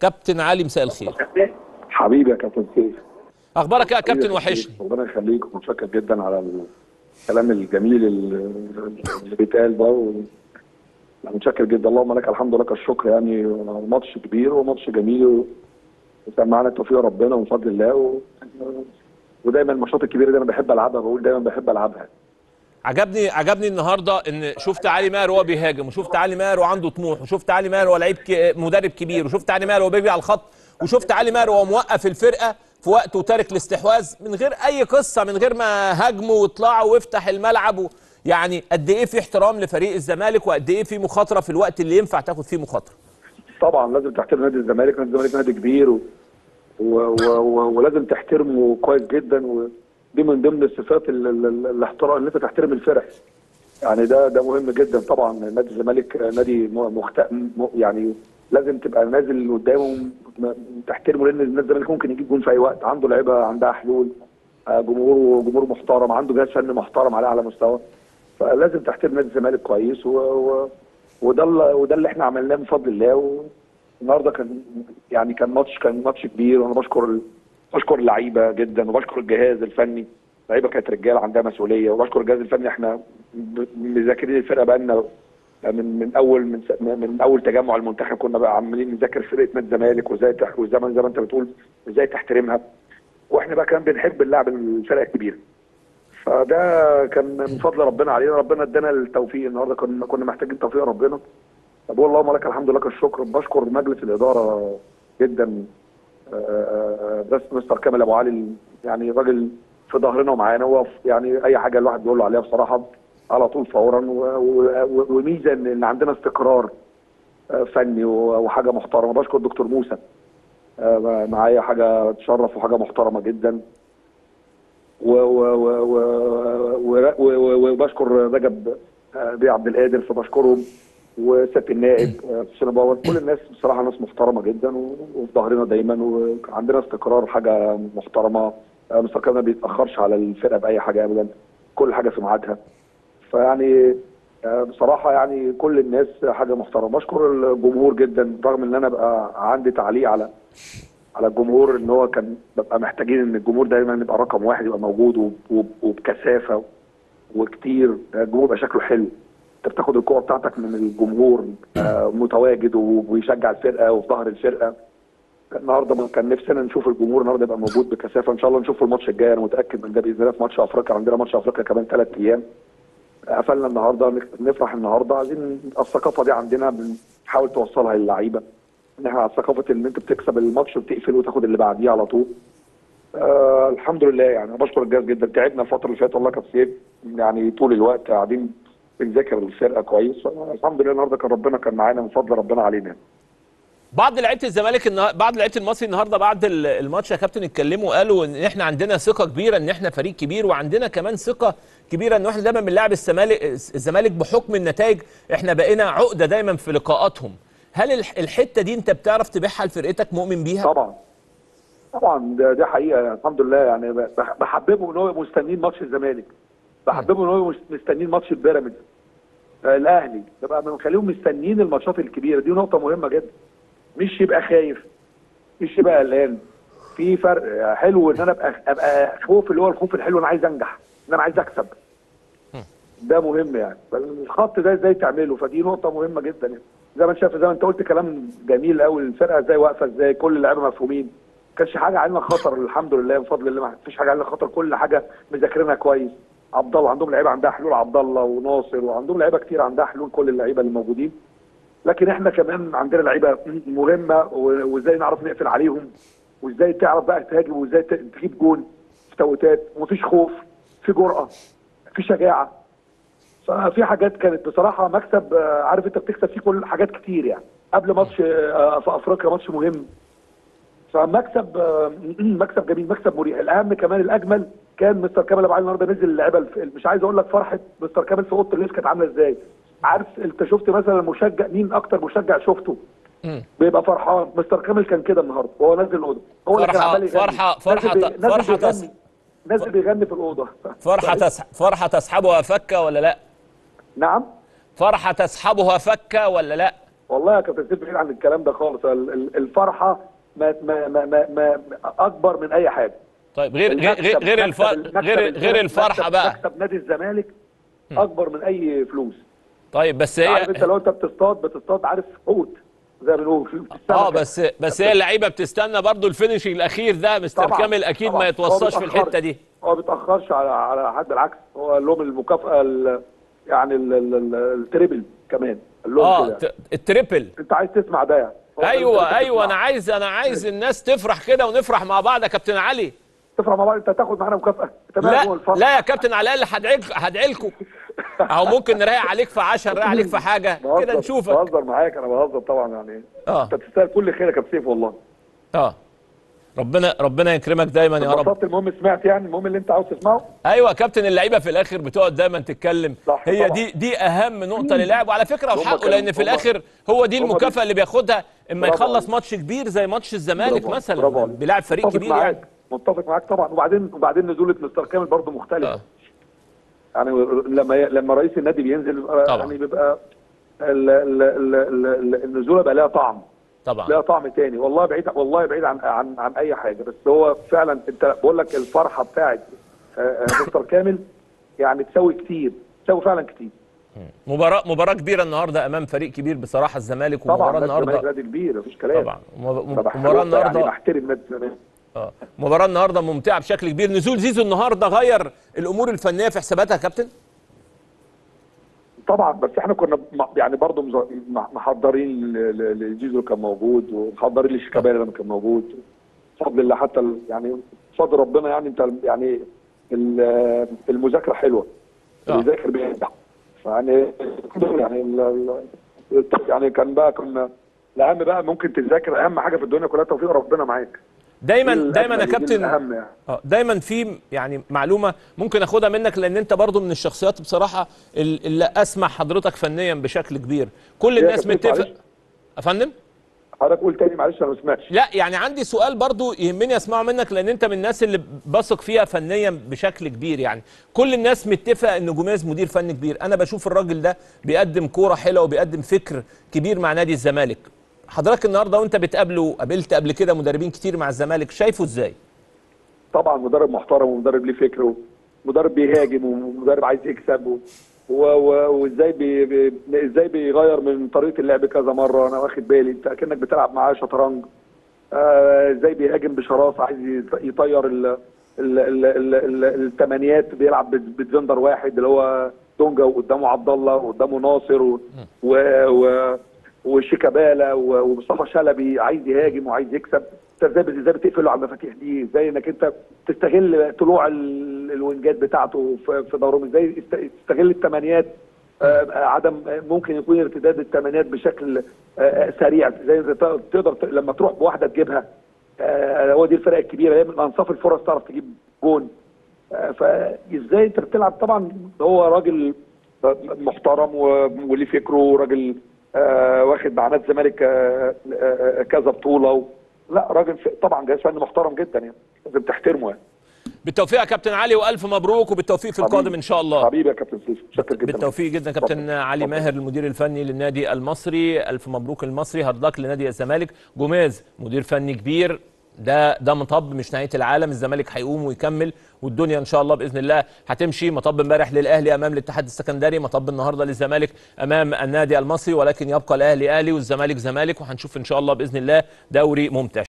كابتن علي مساء الخير حبيبي يا كابتن سيف اخبارك ايه يا كابتن وحشني ربنا يخليك ومتشكر جدا على الكلام الجميل اللي اللي بيتقال ده و... أنا متشكر جدا اللهم لك الحمد ولك الشكر يعني ماتش كبير وماتش جميل وكان معانا توفيق ربنا ومن فضل الله و... ودايما الماتشات الكبيره دي انا بحب العبها بقول دايما بحب العبها عجبني عجبني النهارده ان شفت علي ماهر وهو بيهاجم وشفت علي ماهر وعنده طموح وشفت علي ماهر وهو لعيب ك- مدرب كبير وشفت علي ماهر وهو بيجري على الخط وشفت علي ماهر وهو موقف الفرقه في وقت وتارك الاستحواذ من غير اي قصه من غير ما هاجموا واطلعوا وافتح الملعب و... يعني قد ايه في احترام لفريق الزمالك وقد ايه في مخاطره في الوقت اللي ينفع تاخد فيه مخاطره طبعا لازم تحترم نادي الزمالك نادي الزمالك نادي كبير و... و... و... و... ولازم تحترمه كويس جدا ودي من ضمن الصفات ال... ال... ال- الاحترام ان انت تحترم الفرق يعني ده ده مهم جدا طبعا نادي الزمالك نادي م- مخت... م... يعني لازم تبقى نازل قدامه م- م- تحترمه لان نادي الزمالك ممكن يجيب جون في اي وقت عنده لعيبه عندها حلول آه، جمهوره جمهور محترم عنده جهاز فني محترم على اعلى مستوى فلازم تحترم نادي الزمالك كويس و... و... وده اللي وده اللي احنا عملناه من فضل الله والنهارده كان يعني كان ماتش كان ماتش كبير وانا بشكر ال- بشكر اللعيبه جدا وبشكر الجهاز الفني اللعيبه كانت رجاله عندها مسؤوليه وبشكر الجهاز الفني احنا ب- مذاكرين الفرقه بقالنا من من اول من س- من اول تجمع المنتخب كنا بقى عمالين نذاكر فرقه نادي الزمالك وازاي تح- وزي ما زي ما انت بتقول ازاي تحترمها واحنا بقى كمان بنحب اللعب الفرق الكبيره فده كان من فضل ربنا علينا ربنا ادانا التوفيق النهارده كنا كنا محتاجين توفيق ربنا طب اللهم لك الحمد لك الشكر بشكر مجلس الاداره جدا آه، آه، بس مستر كامل ابو علي يعني راجل في ظهرنا ومعانا هو في- يعني اي حاجه الواحد بيقول له عليها بصراحه على طول فورا و- و- و- وميزه ان إن عندنا استقرار آه، فني و- وحاجه محترمه بشكر دكتور موسى آه، معايا حاجه تشرف وحاجه محترمه جدا و- و- و- و- و- و- و- وبشكر رجب آه، بيه عبد القادر فبشكرهم وسياده النائب آه، حسين باور كل الناس بصراحه ناس محترمه جدا و- وفي ظهرنا دايما وعندنا استقرار حاجه محترمه آه، مستر كامل ما بيتاخرش على الفرقه باي حاجه ابدا كل حاجه في ميعادها فيعني آه، بصراحه يعني كل الناس حاجه محترمه بشكر الجمهور جدا رغم ان انا بقى عندي تعليق على على الجمهور ان هو كان ببقى محتاجين ان الجمهور دايما يبقى رقم واحد يبقى موجود وب- وب- وبكثافه وكتير الجمهور يبقى شكله حلو انت بتاخد القوه بتاعتك من الجمهور آه، متواجد و- ويشجع الفرقه وفي ظهر الفرقه النهارده كان نفسنا نشوف الجمهور النهارده يبقى موجود بكثافه ان شاء الله نشوفه الماتش الجاي انا متاكد من ده باذن الله في ماتش افريقيا عندنا ماتش افريقيا كمان ثلاث ايام قفلنا النهارده نفرح النهارده عايزين الثقافه دي عندنا بنحاول توصلها للعيبه ان احنا على ثقافه ان انت بتكسب الماتش وبتقفل وتاخد اللي بعديه على طول آه الحمد لله يعني انا بشكر الجهاز جدا تعبنا الفتره اللي فاتت والله كانت سيف يعني طول الوقت قاعدين بنذاكر الفرقه كويس الحمد لله النهارده كان ربنا كان معانا من فضل ربنا علينا بعض لعيبه الزمالك النها... بعض لعيبه المصري النهارده بعد ال- الماتش يا كابتن اتكلموا قالوا ان احنا عندنا ثقه كبيره ان احنا فريق كبير وعندنا كمان ثقه كبيره ان احنا دايما بنلعب الزمالك الزمالك بحكم النتائج احنا بقينا عقده دايما في لقاءاتهم هل الح- الحته دي انت بتعرف تبيعها لفرقتك مؤمن بيها طبعا طبعا ده دي حقيقه الحمد لله يعني بح- بحببهم ان هو مستنيين ماتش الزمالك بحببهم ان هو مستنيين ماتش البيراميدز آه، الاهلي ببقى بنخليهم مستنيين الماتشات الكبيره دي نقطه مهمه جدا مش يبقى خايف مش يبقى قلقان في فرق حلو ان انا ابقى ابقى خوف اللي هو الخوف الحلو انا عايز انجح ان انا عايز اكسب ده مهم يعني فالخط ده ازاي تعمله فدي نقطه مهمه جدا يعني زي ما انت شايف زي ما انت قلت كلام جميل قوي الفرقه ازاي واقفه ازاي كل اللعيبه مفهومين ما كانش حاجه علينا خطر الحمد لله بفضل الله ما فيش حاجه علينا خطر كل حاجه مذاكرينها كويس عبد الله عندهم لعيبه عندها حلول عبد الله وناصر وعندهم لعيبه كتير عندها حلول كل اللعيبه اللي موجودين لكن احنا كمان عندنا لعيبه مهمه و- وازاي نعرف نقفل عليهم وازاي تعرف بقى تهاجم وازاي ت- تجيب جون في توقيتات ومفيش خوف في جرأه في شجاعه ففي حاجات كانت بصراحه مكسب آه، عارف انت بتكسب فيه كل حاجات كتير يعني قبل ماتش آه، في افريقيا ماتش مهم فمكسب آه، مكسب جميل مكسب مريح الاهم كمان الاجمل كان مستر كامل ابو علي النهارده نزل اللعيبه الف- مش عايز اقول لك فرحه مستر كامل في اوضه اللبس كانت عامله ازاي عارف انت شفت مثلا المشجع مين اكتر مشجع شفته مم. بيبقى فرحان مستر كامل كان كده النهارده وهو نازل الاوضه هو اللي كان فرحة- عمال يغني. فرحة- فرحة- نازل بي- نازل فرحة بيغني- تس- نازل بيغني في الاوضه فرحه تس... فرحه تصحبها فكه ولا لا نعم فرحه تصحبها فكه ولا لا والله يا كابتن سيف بعيد عن الكلام ده خالص ال- ال- الفرحه ما ما ما ما, ما اكبر من اي حاجه طيب غير غير غير, المكسب- غير, الف... مكسب- غير مكسب- غير الفرحه مكسب- بقى مكسب نادي الزمالك اكبر من اي فلوس طيب بس عارف انت هي لو انت بتصطاد بتصطاد عارف حوت زي ما بنقول في السمكة. اه بس بس هي اللعيبه بتستنى برضو الفينشنج الاخير ده مستر طبعاً، كامل اكيد طبعاً. ما هو يتوصاش في بيتأخرش. الحته دي هو ما بيتاخرش على على حد بالعكس هو قال لهم المكافاه ال- يعني ال- ال- ال- التريبل كمان قال لهم اه كده ت- التريبل انت عايز تسمع ده يعني هو ده اللي ايوه انت ايوه تسمعه. انا عايز انا عايز الناس تفرح كده ونفرح مع بعض يا كابتن علي تفرح مع بعض انت هتاخد معانا مكافاه انت مالك هو لا الفرح لا يا كابتن على الاقل هدعي هدعي لكم او ممكن نراهق عليك في 10 نراهق عليك في حاجه بهزر- كده نشوفك بهزر معاك انا بهزر طبعا يعني اه انت تستاهل كل خير يا كابتن سيف والله اه ربنا ربنا يكرمك دايما يا رب اتبسطت المهم سمعت يعني المهم اللي انت عاوز تسمعه ايوه يا كابتن اللعيبه في الاخر بتقعد دايما تتكلم صح هي طبعا. دي دي اهم نقطه للاعب وعلى فكره هم وحقه كانوا- لان في هم- الاخر هو دي هم دي- المكافاه اللي بياخدها اما برافو يخلص عليك. ماتش كبير زي ماتش الزمالك برافو- برافو مثلا عليك. بيلعب فريق متفق كبير معاك يعني متفق معاك طبعا وبعدين وبعدين نزوله مستر كامل برضه مختلفه آه. يعني لما لما رئيس النادي بينزل بيبقى طبعا. يعني بيبقى ال- ال- ال- ال- ال- النزوله بقى لها طعم طبعا لها طعم تاني والله بعيد والله بعيد عن عن عن اي حاجه بس هو فعلا انت بقول لك الفرحه بتاعت آه، آه، مستر كامل يعني تساوي كتير تساوي فعلا كتير مباراه مباراه كبيره النهارده امام فريق كبير بصراحه الزمالك طبعا ومباراه نادي الزمالك النهارده نادي كبير مفيش كلام طبعا أنا وم- بحترم- مباراه يعني النهارده بحترم نادي الزمالك اه مباراه النهارده ممتعه بشكل كبير نزول زيزو النهارده غير الامور الفنيه في حساباتها يا كابتن طبعا بس احنا كنا م- يعني برضه مز- م- محضرين ل- ل- لزيزو اللي كان موجود ومحضرين لشيكابالا لما كان موجود بفضل الله حتى ال- يعني بفضل ربنا يعني انت يعني ال- المذاكره حلوه آه. اللي يذاكر بينجح يعني يعني ال- ال- يعني كان بقى كنا الاهم بقى ممكن تذاكر اهم حاجه في الدنيا كلها توفيق ربنا معاك دايما دي دايما يا الأجمل ودي كابتن الاهم يعني اه دايما في يعني معلومه ممكن اخدها منك لان انت برضو من الشخصيات بصراحه ال- اللي اسمع حضرتك فنيا بشكل كبير كل يا الناس كابتن متفق معلش. يا فندم حضرتك قول تاني معلش انا ما سمعتش لا يعني عندي سؤال برضو يهمني اسمعه منك لان انت من الناس اللي بثق فيها فنيا بشكل كبير يعني كل الناس متفقه ان جوميز مدير فني كبير انا بشوف الراجل ده بيقدم كوره حلوه وبيقدم فكر كبير مع نادي الزمالك حضرتك النهارده وانت بتقابله قابلت قبل كده مدربين كتير مع الزمالك شايفه ازاي طبعا مدرب محترم ومدرب ليه فكر ومدرب بيهاجم ومدرب عايز يكسب و- و- و- وازاي بي بي ازاي بيغير من طريقه اللعب كذا مره انا واخد بالي انت اكنك بتلعب معاه شطرنج آه، ازاي بيهاجم بشراسه عايز يط- يطير ال ال ال ال ال الثمانيات بيلعب بت- بتزندر واحد اللي هو دونجا وقدامه عبد الله وقدامه ناصر و و و وشيكابالا و- ومصطفى شلبي عايز يهاجم وعايز يكسب انت ازاي ازاي بتقفله على المفاتيح دي ازاي انك انت تستغل طلوع ال- الوينجات بتاعته في في دورهم ازاي است- تستغل الثمانيات آه، عدم آه، ممكن يكون ارتداد الثمانيات بشكل آه، آه، سريع زي انت ت- تقدر ت- لما تروح بواحده تجيبها آه، هو دي الفرق الكبيره هي من انصاف الفرص تعرف تجيب جون آه، فازاي انت بتلعب طبعا هو راجل محترم و- وليه فكره وراجل آه، واخد مع نادي الزمالك آه، آه، كذا بطوله و... لا راجل ف- طبعا جهاز فني محترم جدا يعني لازم تحترمه يعني بالتوفيق يا كابتن علي والف مبروك وبالتوفيق في حبيبي. القادم ان شاء الله حبيبي يا كابتن سيف شكرا جدا بالتوفيق جدا كابتن اتفضل. علي اتفضل. ماهر المدير الفني للنادي المصري الف مبروك المصري هاردك لنادي الزمالك جوميز مدير فني كبير ده ده مطب مش نهايه العالم الزمالك هيقوم ويكمل والدنيا ان شاء الله باذن الله هتمشي مطب امبارح للاهلي امام الاتحاد السكندري مطب النهارده للزمالك امام النادي المصري ولكن يبقى الاهلي اهلي والزمالك زمالك وهنشوف ان شاء الله باذن الله دوري ممتع